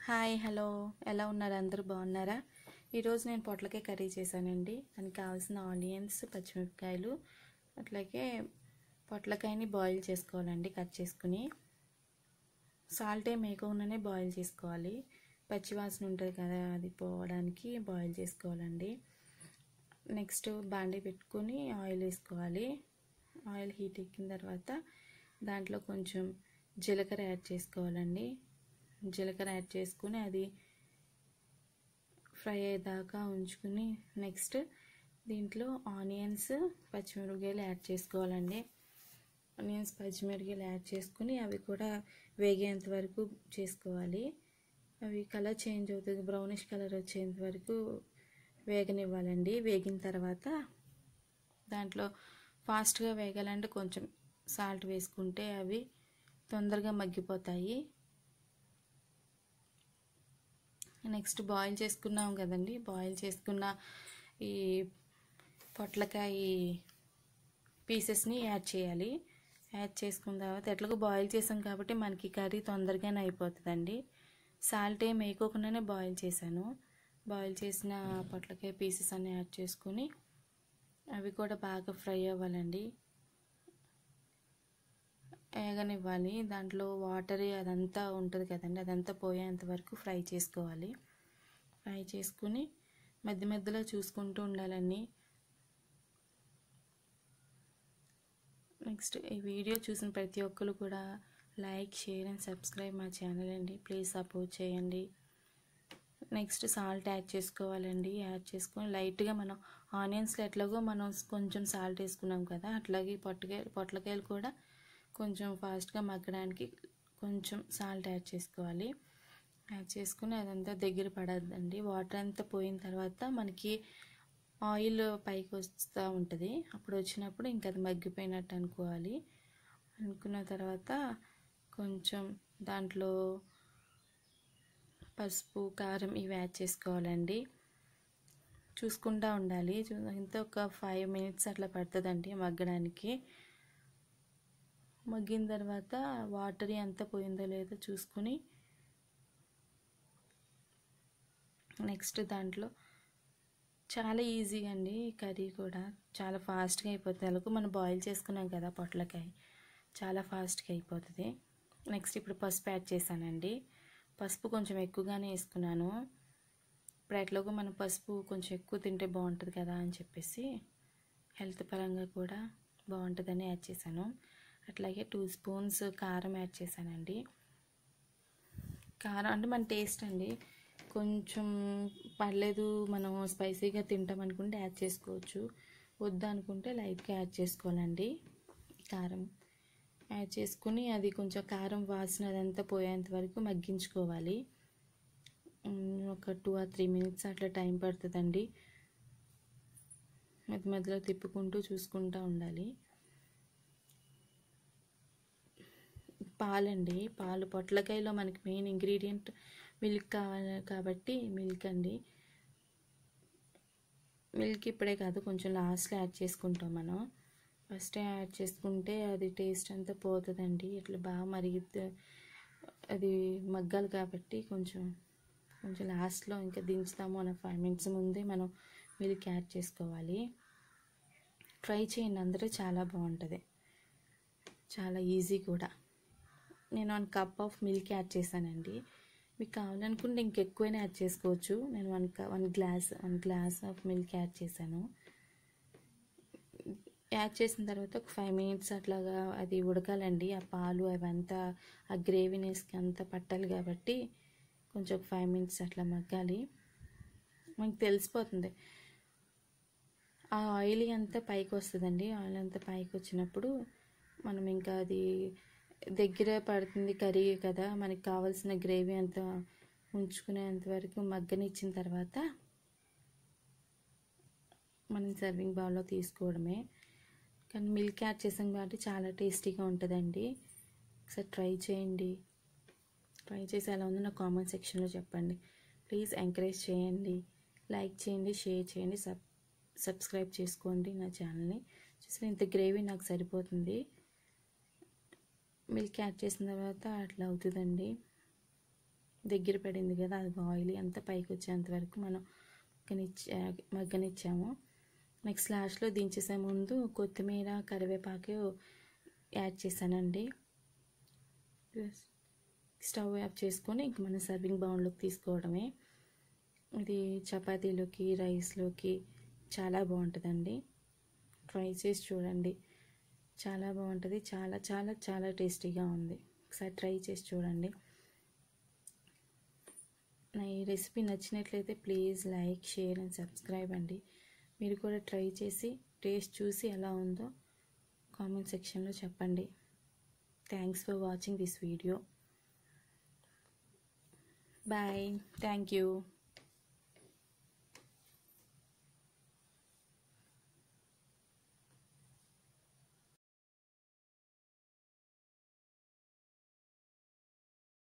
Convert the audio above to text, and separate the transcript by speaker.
Speaker 1: hi hello ఎలా ఉన్నారు అందరూ బాగున్నారా ఈరోజు నేను పొట్లకాయ కర్రీ చేశానండి దానికి కావాల్సిన ఆనియన్స్ పచ్చిమిరపకాయలు అట్లాగే పొట్లకాయని బాయిల్ చేసుకోవాలండి కట్ చేసుకుని సాల్ట్ ఏం వేయకుండానే బాయిల్ చేసుకోవాలి పచ్చివాసన ఉంటుంది కదా అది పోవడానికి బాయిల్ చేసుకోవాలండి నెక్స్ట్ బాండీ పెట్టుకొని ఆయిల్ వేసుకోవాలి ఆయిల్ హీట్ ఎక్కిన తర్వాత దాంట్లో కొంచెం జీలకర్ర యాడ్ చేసుకోవాలండి జీలకర్ర యాడ్ చేసుకుని అది ఫ్రై అయ్యేదాకా ఉంచుకుని నెక్స్ట్ దీంట్లో ఆనియన్స్ పచ్చిమిరపకాయలు యాడ్ చేసుకోవాలండి ఆనియన్స్ పచ్చిమిరపకాయలు యాడ్ చేసుకుని అవి కూడా వేగేంత వరకు చేసుకోవాలి అవి కలర్ చేంజ్ అవుతుంది బ్రౌనిష్ కలర్ వచ్చేంత వరకు వేగనివ్వాలండి వేగిన తర్వాత దాంట్లో ఫాస్ట్గా వేగాలంటే కొంచెం సాల్ట్ వేసుకుంటే అవి తొందరగా మగ్గిపోతాయి నెక్స్ట్ బాయిల్ చేసుకున్నాం కదండి బాయిల్ చేసుకున్న ఈ పొట్లకాయ పీసెస్ని యాడ్ చేయాలి యాడ్ చేసుకున్న తర్వాత ఎట్లాగో బాయిల్ చేసాం కాబట్టి మనకి కర్రీ తొందరగానే అయిపోతుందండి సాల్ట్ ఏం వేయకోకుండానే బాయిల్ చేశాను బాయిల్ చేసిన పొట్లకాయ పీసెస్ అన్నీ యాడ్ చేసుకొని అవి కూడా బాగా ఫ్రై అవ్వాలండి వేగనివ్వాలి దాంట్లో వాటర్ అదంతా ఉంటుంది కదండి అదంతా పోయేంత వరకు ఫ్రై చేసుకోవాలి ఫ్రై చేసుకుని మధ్య మధ్యలో చూసుకుంటూ ఉండాలండి నెక్స్ట్ ఈ వీడియో చూసిన ప్రతి ఒక్కరు కూడా లైక్ షేర్ అండ్ సబ్స్క్రైబ్ మా ఛానల్ అండి ప్లీజ్ సపోర్ట్ చేయండి నెక్స్ట్ సాల్ట్ యాడ్ చేసుకోవాలండి యాడ్ చేసుకొని లైట్గా మనం ఆనియన్స్లో ఎట్లాగో మనం కొంచెం సాల్ట్ వేసుకున్నాం కదా అట్లాగే పొట్టకాయ పొట్లకాయలు కూడా కొంచెం ఫాస్ట్గా మగ్గడానికి కొంచెం సాల్ట్ యాడ్ చేసుకోవాలి యాడ్ చేసుకుని అదంతా దగ్గర పడద్దండి వాటర్ అంతా పోయిన తర్వాత మనకి ఆయిల్ పైకి వస్తూ ఉంటుంది అప్పుడు వచ్చినప్పుడు ఇంకా అది మగ్గిపోయినట్టు అనుకోవాలి అనుకున్న తర్వాత కొంచెం దాంట్లో పసుపు కారం ఇవి యాడ్ చేసుకోవాలండి చూసుకుంటూ ఉండాలి ఇంత ఒక ఫైవ్ మినిట్స్ అట్లా పడుతుందండి మగ్గడానికి మగ్గిన తర్వాత వాటర్ ఎంత పోయిందో లేదో చూసుకుని నెక్స్ట్ దాంట్లో చాలా ఈజీగా అండి కర్రీ కూడా చాలా ఫాస్ట్గా అయిపోతుంది అలాగే మనం బాయిల్ చేసుకున్నాం కదా పొట్లకాయ చాలా ఫాస్ట్గా అయిపోతుంది నెక్స్ట్ ఇప్పుడు పసుపు యాడ్ చేశానండి పసుపు కొంచెం ఎక్కువగానే వేసుకున్నాను ఇప్పుడు ఎట్లాగో మనం పసుపు కొంచెం ఎక్కువ తింటే బాగుంటుంది కదా అని చెప్పేసి హెల్త్ పరంగా కూడా బాగుంటుందని యాడ్ చేశాను అట్లాగే టూ స్పూన్స్ కారం యాడ్ చేశానండి కారం అంటే మన టేస్ట్ అండి కొంచెం పర్లేదు మనం స్పైసీగా తింటాం అనుకుంటే యాడ్ చేసుకోవచ్చు వద్దు అనుకుంటే లైట్గా యాడ్ చేసుకోవాలండి కారం యాడ్ చేసుకుని అది కొంచెం కారం వాసన అదంతా పోయేంత వరకు మగ్గించుకోవాలి ఒక టూ ఆర్ త్రీ మినిట్స్ అట్లా టైం పడుతుందండి మధ్య మధ్యలో తిప్పుకుంటూ చూసుకుంటూ ఉండాలి పాలండి పాలు పొట్లకాయలో మనకి మెయిన్ ఇంగ్రీడియంట్ మిల్క్ కావాలి కాబట్టి మిల్క్ అండి మిల్క్ ఇప్పుడే కాదు కొంచెం లాస్ట్లో యాడ్ చేసుకుంటాం మనం ఫస్ట్ యాడ్ చేసుకుంటే అది టేస్ట్ అంతా పోతుందండి ఇట్లా బాగా మరిగి అది మగ్గాలి కాబట్టి కొంచెం కొంచెం లాస్ట్లో ఇంకా దించుతాము అన్న ఫైవ్ మినిట్స్ ముందే మనం మిల్క్ యాడ్ చేసుకోవాలి ట్రై చేయండి అందరూ చాలా బాగుంటుంది చాలా ఈజీ కూడా నేను one cup of milk add చేశానండి మీకు కావాలనుకుంటే ఇంకెక్కువైనా యాడ్ చేసుకోవచ్చు నేను one one glass one glass of milk add చేశాను యాడ్ చేసిన తర్వాత ఒక ఫైవ్ మినిట్స్ అట్లాగా అది ఉడకాలండి ఆ పాలు అవంతా ఆ గ్రేవీనెస్కి అంతా పట్టాలి కాబట్టి కొంచెం ఒక ఫైవ్ మినిట్స్ అట్లా మగ్గాలి మనకు తెలిసిపోతుంది ఆ ఆయిల్ అంతా పైకి వస్తుందండి ఆయిల్ అంతా పైకి వచ్చినప్పుడు మనం ఇంకా అది దగ్గర పడుతుంది కర్రీ కదా మనకి కావాల్సిన గ్రేవీ అంతా ఉంచుకునేంత వరకు మగ్గనిచ్చిన తర్వాత మనం సర్వింగ్ బౌల్లో తీసుకోవడమే కానీ మిల్క్ యాడ్ చేసాం కాబట్టి చాలా టేస్టీగా ఉంటుందండి ఒకసారి ట్రై చేయండి ట్రై చేసి ఎలా ఉందో నా కామెంట్ సెక్షన్లో చెప్పండి ప్లీజ్ ఎంకరేజ్ చేయండి లైక్ చేయండి షేర్ చేయండి సబ్ సబ్స్క్రైబ్ చేసుకోండి నా ఛానల్ని చూసిన ఇంత గ్రేవీ నాకు సరిపోతుంది మిల్క్ యాడ్ చేసిన తర్వాత అట్లా అవుతుందండి దగ్గర పడింది కదా అది ఆయిల్ అంతా పైకి వచ్చేంత వరకు మనం మగ్గనిచ్చా మగ్గనిచ్చాము నెక్స్ట్ లాస్ట్లో దించేసే ముందు కొత్తిమీర కరివేపాకు యాడ్ చేశానండి స్టవ్ ఆఫ్ చేసుకొని ఇంక మనం సర్వింగ్ బౌల్లోకి తీసుకోవడమే ఇది చపాతీలోకి రైస్లోకి చాలా బాగుంటుందండి ట్రై చేసి చూడండి చాలా బాగుంటుంది చాలా చాలా చాలా టేస్టీగా ఉంది ఒకసారి ట్రై చేసి చూడండి నా ఈ రెసిపీ నచ్చినట్లయితే please like share and subscribe అండి మీరు కూడా ట్రై చేసి టేస్ట్ చూసి ఎలా ఉందో కామెంట్ సెక్షన్లో చెప్పండి thanks for watching this video bye thank you